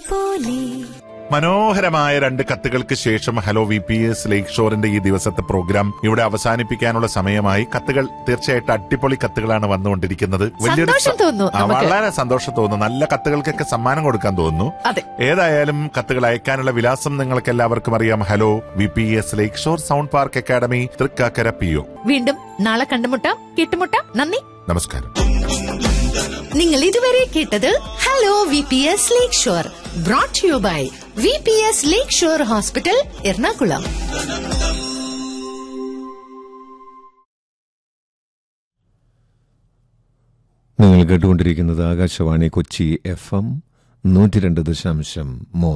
പോലെ മനോഹരമായ രണ്ട് കത്തുകൾക്ക് ശേഷം hello V P S lake ഷോറിന്റെ ഈ ദിവസത്തെ പ്രോഗ്രാം ഇവിടെ അവസാനിപ്പിക്കാനുള്ള സമയമായി കത്തുകൾ തീർച്ചയായിട്ടും അടിപൊളി കത്തുകളാണ് വന്നുകൊണ്ടിരിക്കുന്നത് സന്തോഷം സ- തോന്നുന്നു ആ, നമുക്ക്. വളരെ സന്തോഷം തോന്നുന്നു നല്ല കത്തുകൾക്കൊക്കെ സമ്മാനം കൊടുക്കാൻ തോന്നുന്നു അതെ ഏതായാലും കത്തുകൾ അയക്കാനുള്ള വിലാസം നിങ്ങൾക്ക് എല്ലാവർക്കും അറിയാം hello V P S lake shore sound park academy Thrikkakara P O വീണ്ടും നാളെ കണ്ടുമുട്ടാം കേട്ടുമുട്ടാം നന്ദി നമസ്കാരം നിങ്ങൾ ഇതുവരെ കേട്ടത് hello V P S lake shore brought you by V P S lake shore hospital Ernakulam നിങ്ങൾ കേട്ടുകൊണ്ടിരിക്കുന്നത് ആകാശവാണി കൊച്ചി എഫ് എം നൂറ്റി രണ്ട് ദശാംശം മൂന്ന്